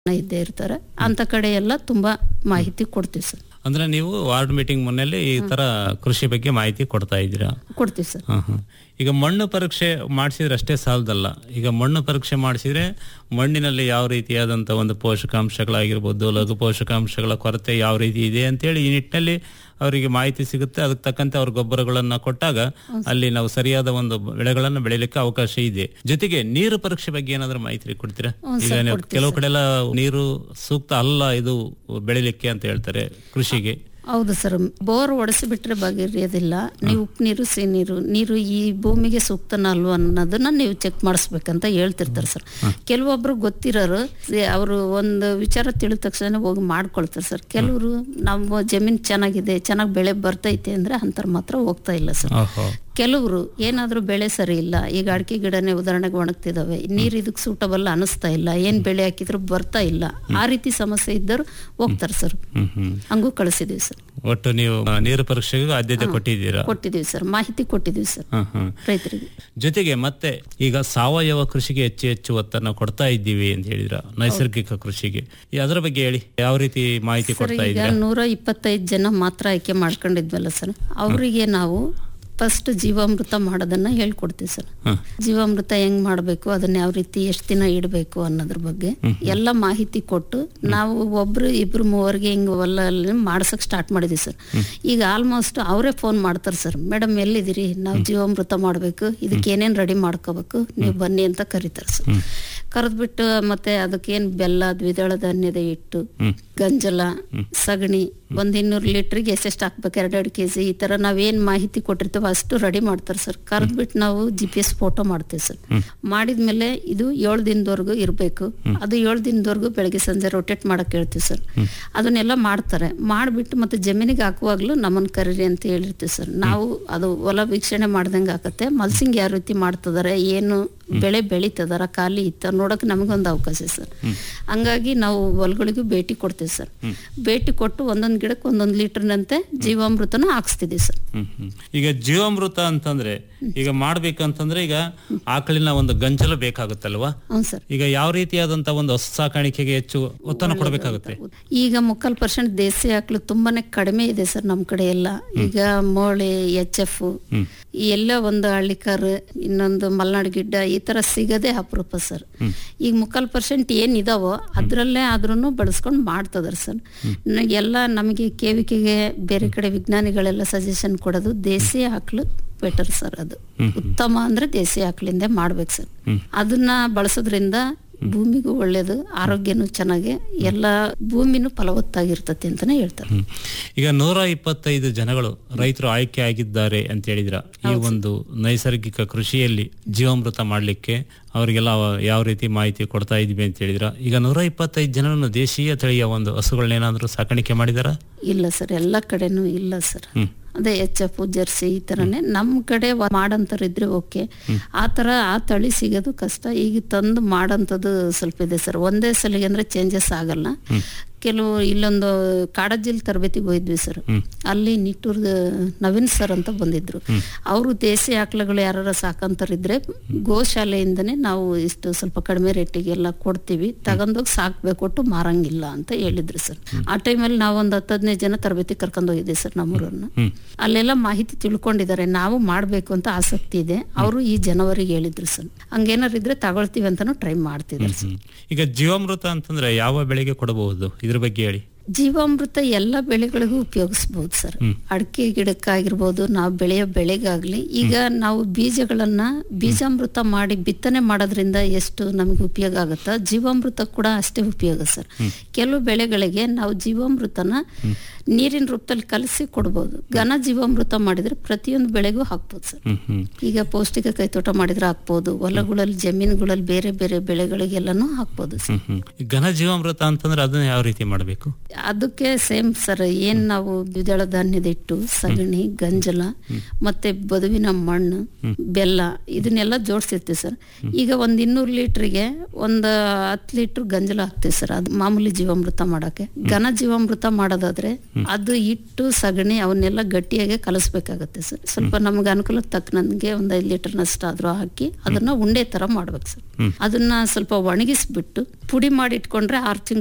ಇದ್ದೇ ಇರ್ತಾರೆ ಅಂತ ಕಡೆ ಎಲ್ಲ ತುಂಬಾ ಮಾಹಿತಿ ಕೊಡ್ತೀವಿ ಸರ್ ಅಂದ್ರೆ ನೀವು ವಾರ್ಡ್ ಮೀಟಿಂಗ್ ಮುನ್ನೆಲೆ ಈ ತರ ಕೃಷಿ ಬಗ್ಗೆ ಮಾಹಿತಿ ಕೊಡ್ತಾ ಇದ್ದೀರಾ ಕೊಡ್ತೀವಿ ಸರ್ ಹ, ಹ. ಈಗ ಮಣ್ಣು ಪರೀಕ್ಷೆ ಮಾಡಿಸಿದ್ರೆ ಅಷ್ಟೇ ಸಾಲದಲ್ಲ ಈಗ ಮಣ್ಣು ಪರೀಕ್ಷೆ ಮಾಡಿಸಿದ್ರೆ ಮಣ್ಣಿನಲ್ಲಿ ಯಾವ ರೀತಿಯಾದಂಥ ಒಂದು ಪೋಷಕಾಂಶಗಳಾಗಿರ್ಬೋದು ಲಘು ಪೋಷಕಾಂಶಗಳ ಕೊರತೆ ಯಾವ ರೀತಿ ಇದೆ ಅಂತೇಳಿ ಈ ನಿಟ್ಟಿನಲ್ಲಿ ಅವರಿಗೆ ಮಾಹಿತಿ ಸಿಗುತ್ತೆ ಅದಕ್ಕೆ ತಕ್ಕಂತೆ ಅವ್ರ ಗೊಬ್ಬರಗಳನ್ನ ಕೊಟ್ಟಾಗ ಅಲ್ಲಿ ನಾವು ಸರಿಯಾದ ಒಂದು ಬೆಳೆಗಳನ್ನು ಬೆಳಿಲಿಕ್ಕೆ ಅವಕಾಶ ಇದೆ ಜೊತೆಗೆ ನೀರು ಪರೀಕ್ಷೆ ಬಗ್ಗೆ ಏನಾದ್ರೂ ಮಾಹಿತಿ ಕೊಡ್ತೀರಾ ಈಗ ನೀವು ಕೆಲವು ಕಡೆ ಎಲ್ಲ ನೀರು ಸೂಕ್ತ ಅಲ್ಲ ಇದು ಬೆಳಿಲಿಕ್ಕೆ ಅಂತ ಹೇಳ್ತಾರೆ ಕೃಷಿಗೆ ಹೌದು ಸರ್ ಬೋರ್ ಒಡೆಸಿಬಿಟ್ರೆ ಬಗೆಹರಿಯೋದಿಲ್ಲ ನೀವು ಉಪ್ಪು ನೀರು ಸಿಹಿ ನೀರು ನೀರು ಈ ಭೂಮಿಗೆ ಸೂಕ್ತನ ಅಲ್ವಾ ಅನ್ನೋದನ್ನ ನೀವು ಚೆಕ್ ಮಾಡಿಸ್ಬೇಕಂತ ಹೇಳ್ತಿರ್ತಾರೆ ಸರ್ ಕೆಲವೊಬ್ರು ಗೊತ್ತಿರೋರು ಅವರು ಒಂದು ವಿಚಾರ ತಿಳಿದ ತಕ್ಷಣ ಹೋಗಿ ಮಾಡ್ಕೊಳ್ತಾರೆ ಸರ್ ಕೆಲವರು ನಮ್ಮ ಜಮೀನು ಚೆನ್ನಾಗಿದೆ ಚೆನ್ನಾಗಿ ಬೆಳೆ ಬರ್ತೈತೆ ಅಂದ್ರೆ ಅಂತಾರೆ ಮಾತ್ರ ಹೋಗ್ತಾ ಇಲ್ಲ ಸರ್ ಓಹೋ ಕೆಲವರು ಏನಾದ್ರೂ ಬೆಳೆ ಸರಿ ಇಲ್ಲ ಈಗ ಅಡಿಕೆ ಗಿಡನೇ ಉದಾಹರಣೆಗೆ ಒಣಗ್ತಿದಾವೆ ನೀರ್ ಇದಕ್ಕೆ ಸೂಟಬಲ್ ಅನಿಸ್ತಾ ಇಲ್ಲ ಏನ್ ಬೆಳೆ ಹಾಕಿದ್ರು ಬರ್ತಾ ಇಲ್ಲ ಆ ರೀತಿ ಸಮಸ್ಯೆ ಇದ್ದರು ಹೋಗ್ತಾರೆ ಸರ್ ಹ್ಮ್ ಹ್ಮ್ ಹಂಗೂ ಕಳಿಸಿದೀವಿ ಸರ್ ಒಟ್ಟು ನೀವು ಆ, ನೀರು ಪರೀಕ್ಷೆಗೂ ಆದ್ಯತೆ ಕೊಟ್ಟಿದ್ದೀರಾ ಕೊಟ್ಟಿದೀವಿ ಸರ್ ಮಾಹಿತಿ ಕೊಟ್ಟಿದೀವಿ ಸರ್ ಹ್ಮ್ ಹ್ಮ್ ರೈತರಿಗೆ ಜೊತೆಗೆ ಮತ್ತೆ ಈಗ ಸಾವಯವ ಕೃಷಿಗೆ ಹೆಚ್ಚು ಹೆಚ್ಚು ಒತ್ತನ್ನು ಕೊಡ್ತಾ ಇದ್ದೀವಿ ಅಂತ ಹೇಳಿದ್ರ ನೈಸರ್ಗಿಕ ಕೃಷಿಗೆ ಈ ಅದರ ಬಗ್ಗೆ ಹೇಳಿ ಯಾವ ರೀತಿ ಮಾಹಿತಿ ಸರ್ ಕೊಡ್ತಾ ಈಗ ಇದ್ದೀರಾ ನೂರ ಇಪ್ಪತ್ತೈದು ಜನ ಮಾತ್ರ ಆಯ್ಕೆ ಮಾಡ್ಕೊಂಡಿದ್ವಲ್ಲ ಸರ್ ಅವರಿಗೆ ನಾವು ಫಸ್ಟ್ ಜೀವಾಮೃತ ಮಾಡೋದನ್ನ ಹೇಳ್ಕೊಡ್ತೀವಿ ಸರ್ ಹ್ಮ್. ಜೀವಾಮೃತ ಹೆಂಗ್ ಮಾಡಬೇಕು ಅದನ್ನ ಯಾವ ರೀತಿ ಎಷ್ಟು ದಿನ ಇಡಬೇಕು ಅನ್ನೋದ್ರ ಬಗ್ಗೆ ಎಲ್ಲ ಮಾಹಿತಿ ಕೊಟ್ಟು ನಾವು ಒಬ್ರು ಇಬ್ರು ಮೂವರಿಗೆ ಹಿಂಗ್ ಹೊಲ ಮಾಡ್ಸಕ್ ಸ್ಟಾರ್ಟ್ ಮಾಡಿದ್ವಿ ಸರ್ ಈಗ ಆಲ್ಮೋಸ್ಟ್ ಅವರೇ ಫೋನ್ ಮಾಡ್ತಾರೆ ಸರ್ ಮೇಡಮ್ ಎಲ್ಲಿದ್ದೀರಿ ನಾವು ಜೀವಾಮೃತ ಮಾಡಬೇಕು ಇದಕ್ಕೆ ಏನೇನ್ ರೆಡಿ ಮಾಡ್ಕೋಬೇಕು ನೀವು ಬನ್ನಿ ಅಂತ ಕರೀತಾರೆ ಸರ್ ಕರೆದ್ಬಿಟ್ಟು ಮತ್ತೆ ಅದಕ್ಕೇನ್ ಬೆಲ್ಲ ದ್ವಿದಳ ಧಾನ್ಯದ ಹಿಟ್ಟು ಗಂಜಲ ಸಗಣಿ ಒಂದ್ ಇನ್ನೂರು ಲೀಟ್ರಿಗೆ ಎಷ್ಟೆಷ್ಟು ಹಾಕ್ಬೇಕು ಎರಡೆರಡು ಕೆ ಜಿ ಈ ತರ ನಾವೇನ್ ಮಾಹಿತಿ ಕೊಟ್ಟಿರ್ತೀವೋ ಅಷ್ಟು ರೆಡಿ ಮಾಡ್ತಾರೆ ಸರ್ ಕರೆದ್ಬಿಟ್ಟು ನಾವು ಜಿ ಪಿ ಎಸ್ ಫೋಟೋ ಮಾಡ್ತೀವಿ ಸರ್ ಮಾಡಿದ್ಮೇಲೆ ಇದು ಏಳು ದಿನದವರೆಗೂ ಇರಬೇಕು ಅದು ಏಳು ದಿನದವರೆಗೂ ಬೆಳಗ್ಗೆ ಸಂಜೆ ರೊಟೇಟ್ ಮಾಡಕ್ ಹೇಳ್ತೀವಿ ಸರ್ ಅದನ್ನೆಲ್ಲ ಮಾಡ್ತಾರೆ ಮಾಡ್ಬಿಟ್ಟು ಮತ್ತೆ ಜಮೀನಿಗೆ ಹಾಕುವಾಗ್ಲೂ ನಮ್ಮನ್ನ ಕರೀರಿ ಅಂತ ಹೇಳಿರ್ತೀವಿ ಸರ್ ನಾವು ಅದು ಹೊಲ ವೀಕ್ಷಣೆ ಮಾಡ್ದಂಗೆ ಆಕತ್ತೆ ಮಲ್ಸಿಂಗ್ ಯಾವ ರೀತಿ ಮಾಡ್ತಿದಾರೆ ಏನು ಬೆಳೆ ಬೆಳೀತದಾರ ಖಾಲಿ ಇತ್ತ ನೋಡಕ್ ನಮಗೊಂದು ಅವಕಾಶ ಸರ್ ಹಂಗಾಗಿ ನಾವು ಹೊಲಗಳಿಗೂ ಭೇಟಿ ಕೊಡ್ತೀವಿ ಸರ್ ಭೇಟಿ ಕೊಟ್ಟು ಒಂದೊಂದು ಗಿಡಕ್ಕೆ ಒಂದೊಂದು ಲೀಟರ್ನಂತೆ ಜೀವಾಮೃತನ ಹಾಕ್ಸ್ತಿದೀವಿ ಸರ್ ಹ್ಮ್ ಹ್ಮ್. ಈಗ ಜೀವಾಮೃತ ಅಂತಂದ್ರೆ ಈಗ ಮಾಡ್ಬೇಕಂತಂದ್ರೆ ಈಗ ಆಕಳಿನ ಒಂದು ಗಂಜಲು ಬೇಕಾಗುತ್ತಲ್ವಾ ಹ್ಞೂ ಸರ್ ಈಗ ಯಾವ ರೀತಿಯಾದಂತ ಒಂದು ಹಸು ಸಾಕಾಣಿಕೆಗೆ ಹೆಚ್ಚು ಒತ್ತನ್ನು ಕೊಡಬೇಕಾಗುತ್ತೆ ಈಗ ಮುಕ್ಕಾಲ್ ಪರ್ಸೆಂಟ್ ದೇಸಿ ಆಕಳು ತುಂಬಾನೇ ಕಡಿಮೆ ಇದೆ ಸರ್ ನಮ್ಮ ಕಡೆ ಎಲ್ಲ ಈಗ ಮೋಳೆ ಎಚ್ ಎಫ್ ಈ ಎಲ್ಲ ಒಂದು ಹಳ್ಳಿಕಾರು ಇನ್ನೊಂದು ಮಲ್ನಾಡ್ ಗಿಡ್ಡ ಈ ತರ ಸಿಗದೆ ಅಪರೂಪ ಸರ್ ಈಗ ಮುಕ್ಕಾಲ್ ಪರ್ಸೆಂಟ್ ಏನ್ ಇದಾವೋ ಅದ್ರಲ್ಲೇ ಆದ್ರೂ ಬಳಸ್ಕೊಂಡು ಮಾಡ್ತದಾರೆ ಸರ್ ನ- ಎಲ್ಲ ನಮಗೆ ಕೇವಿಕೆಗೆ ಬೇರೆ ಕಡೆ ವಿಜ್ಞಾನಿಗಳೆಲ್ಲ ಸಜೆಷನ್ ಕೊಡೋದು ದೇಸಿ ಆಕಳು ಬೆಟರ್ ಸರ್ ಅದು ಉತ್ತಮ ಅಂದ್ರೆ ದೇಸಿ ಆಕಳಿಂದ ಮಾಡ್ಬೇಕು ಸರ್ ಅದನ್ನ ಬಳಸೋದ್ರಿಂದ ಭೂಮಿಗೂ ಒಳ್ಳೇದು ಆರೋಗ್ಯನೂ ಚೆನ್ನಾಗಿ ಎಲ್ಲ ಭೂಮಿನೂ ಫಲವತ್ತಾಗಿರ್ತತಿ ಅಂತಾನೆ ಹೇಳ್ತಾರೆ ಹ್ಮ್. ಈಗ ನೂರ ಇಪ್ಪತ್ತೈದು ಜನಗಳು ರೈತರು ಆಯ್ಕೆ ಆಗಿದ್ದಾರೆ ಅಂತ ಹೇಳಿದ್ರ ಈ ಒಂದು ನೈಸರ್ಗಿಕ ಕೃಷಿಯಲ್ಲಿ ಜೀವಾಮೃತ ಮಾಡ್ಲಿಕ್ಕೆ ಅವರಿಗೆಲ್ಲ ಯಾವ ರೀತಿ ಮಾಹಿತಿ ಕೊಡ್ತಾ ಇದ್ವಿ ಅಂತ ಹೇಳಿದ್ರ ಈಗ ನೂರ ಇಪ್ಪತ್ತೈದು ಜನರನ್ನು ದೇಶೀಯ ತಳಿಯ ಒಂದು ಹಸುಗಳನ್ನೇನಾದ್ರೂ ಸಾಕಾಣಿಕೆ ಮಾಡಿದಾರ ಇಲ್ಲ ಸರ್ ಎಲ್ಲ ಕಡೆನೂ ಇಲ್ಲ ಸರ್ ಅದೇ ಎಚ್ ಎಫ್ ಜರ್ಸಿ ಈ ತರನೇ ನಮ್ಮ ಕಡೆ ವ- ಮಾಡಂತವ್ರು ಇದ್ರೆ ಓಕೆ ಆ ತರ ಆ ತಳಿ ಸಿಗೋದು ಕಷ್ಟ ಈಗ ತಂದು ಮಾಡಂತದ್ದು ಸ್ವಲ್ಪ ಇದೆ ಸರ್ ಒಂದೇ ಸಲಿಗೆ ಅಂದ್ರೆ ಚೇಂಜಸ್ ಆಗಲ್ಲ ಕೆಲವು ಇಲ್ಲೊಂದು ಕಾಡಜ್ಜಿಲ್ ತರಬೇತಿಗೆ ಹೋಗಿದ್ವಿ ಸರ್ ಅಲ್ಲಿ ನಿಟ್ಟೂರ್ದ ನವೀನ್ ಸರ್ ಅಂತ ಬಂದಿದ್ರು ಅವರು ದೇಸಿ ಆಕಳುಗಳು ಯಾರು ಸಾಕಂತರಿದ್ರೆ ಗೋಶಾಲೆಯಿಂದನೇ ನಾವು ಇಷ್ಟು ಸ್ವಲ್ಪ ಕಡಿಮೆ ರೇಟಿಗೆಲ್ಲ ಕೊಡ್ತೀವಿ ತಗೊಂಡೋಗಿ ಸಾಕ್ಬೇಕು ಒಟ್ಟು ಮಾರಂಗಿಲ್ಲ ಅಂತ ಹೇಳಿದ್ರು ಸರ್ ಆ ಟೈಮಲ್ಲಿ ನಾವು ಒಂದು ಹತ್ತು ಹದಿನೈದು ಜನ ತರಬೇತಿ ಕರ್ಕೊಂಡು ಹೋಗಿದ್ದೆ ಸರ್ ನಮ್ಮೂರನ್ನ ಅಲ್ಲೆಲ್ಲ ಮಾಹಿತಿ ತಿಳ್ಕೊಂಡಿದ್ದಾರೆ ನಾವು ಮಾಡ್ಬೇಕು ಅಂತ ಆಸಕ್ತಿ ಇದೆ ಅವರು ಈ ಜನವರಿಗೆ ಹೇಳಿದ್ರು ಸರ್ ಹಂಗೇನಾರು ಇದ್ರೆ ತಗೊಳ್ತೀವಿ ಅಂತಾನು ಟ್ರೈ ಮಾಡ್ತಿದ್ದಾರೆ ಸರ್ ಹ್ಮ್. ಈಗ ಜೀವಾಮೃತ ಅಂತಂದ್ರೆ ಯಾವ ಬೆಳೆಗೆ ಕೊಡಬಹುದು ಇದ್ರ ಬಗ್ಗೆ ಹೇಳಿ ಜೀವಾಮೃತ ಎಲ್ಲ ಬೆಳೆಗಳಿಗೂ ಉಪಯೋಗಿಸ್ಬೋದು ಸರ್ ಅಡಿಕೆ ಗಿಡಕ್ಕಾಗಿರ್ಬೋದು ನಾವು ಬೆಳೆಯೋ ಬೆಳೆಗಾಗ್ಲಿ ಈಗ ನಾವು ಬೀಜಗಳನ್ನ ಬೀಜಾಮೃತ ಮಾಡಿ ಬಿತ್ತನೆ ಮಾಡೋದ್ರಿಂದ ಎಷ್ಟು ನಮಗೆ ಉಪಯೋಗ ಆಗುತ್ತೋ ಜೀವಾಮೃತ ಕೂಡ ಅಷ್ಟೇ ಉಪಯೋಗ ಸರ್ ಕೆಲವು ಬೆಳೆಗಳಿಗೆ ನಾವು ಜೀವಾಮೃತನ ನೀರಿನ ರೂಪದಲ್ಲಿ ಕಲಸಿ ಕೊಡ್ಬೋದು ಘನ ಜೀವಾಮೃತ ಮಾಡಿದ್ರೆ ಪ್ರತಿಯೊಂದು ಬೆಳೆಗೂ ಹಾಕ್ಬೋದು ಸರ್ ಹ್ಮ್ ಹ್ಮ್ ಈಗ ಪೌಷ್ಟಿಕ ಕೈತೋಟ ಮಾಡಿದ್ರೆ ಹಾಕ್ಬೋದು ಹೊಲಗಳಲ್ಲಿ ಜಮೀನುಗಳಲ್ಲಿ ಬೇರೆ ಬೇರೆ ಬೆಳೆಗಳಿಗೆಲ್ಲನೂ ಹಾಕ್ಬೋದು ಸರ್ ಹ್ಮ್ ಹ್ಮ್ ಈ ಘನ ಜೀವಾಮೃತ ಅಂತಂದ್ರೆ ಅದನ್ನ ಯಾವ ರೀತಿ ಮಾಡಬೇಕು ಅದಕ್ಕೆ ಸೇಮ್ ಸರ್ ಏನ್ ನಾವು ದ್ವಿದಳ ಧಾನ್ಯದ ಹಿಟ್ಟು ಸಗಣಿ ಗಂಜಲ ಮತ್ತೆ ಬದುವಿನ ಮಣ್ಣು ಬೆಲ್ಲ ಇದನ್ನೆಲ್ಲ ಜೋಡಿಸಿರ್ತೀವಿ ಸರ್ ಈಗ ಒಂದ್ ಇನ್ನೂರು ಲೀಟ್ರಿಗೆ ಒಂದ್ ಹತ್ತು ಲೀಟರ್ ಗಂಜಲ ಹಾಕ್ತೀವಿ ಸರ್ ಅದು ಮಾಮೂಲಿ ಜೀವಾಮೃತ ಮಾಡಕ್ಕೆ ಘನ ಜೀವಾಮೃತ ಮಾಡೋದಾದ್ರೆ ಅದು ಹಿಟ್ಟು ಸಗಣಿ ಅವನ್ನೆಲ್ಲ ಗಟ್ಟಿಯಾಗಿ ಕಲಿಸ್ಬೇಕಾಗತ್ತೆ ಸರ್ ಸ್ವಲ್ಪ ನಮ್ಗೆ ಅನುಕೂಲ ತಕ್ಕನಂಗೆ ಒಂದ್ ಐದು ಲೀಟರ್ನಷ್ಟು ಆದ್ರೂ ಹಾಕಿ ಅದನ್ನ ಉಂಡೆ ತರ ಮಾಡ್ಬೇಕು ಸರ್ ಅದನ್ನ ಸ್ವಲ್ಪ ಒಣಗಿಸ್ಬಿಟ್ಟು ಪುಡಿ ಮಾಡಿ ಇಟ್ಕೊಂಡ್ರೆ ಆರು ತಿಂಗಳು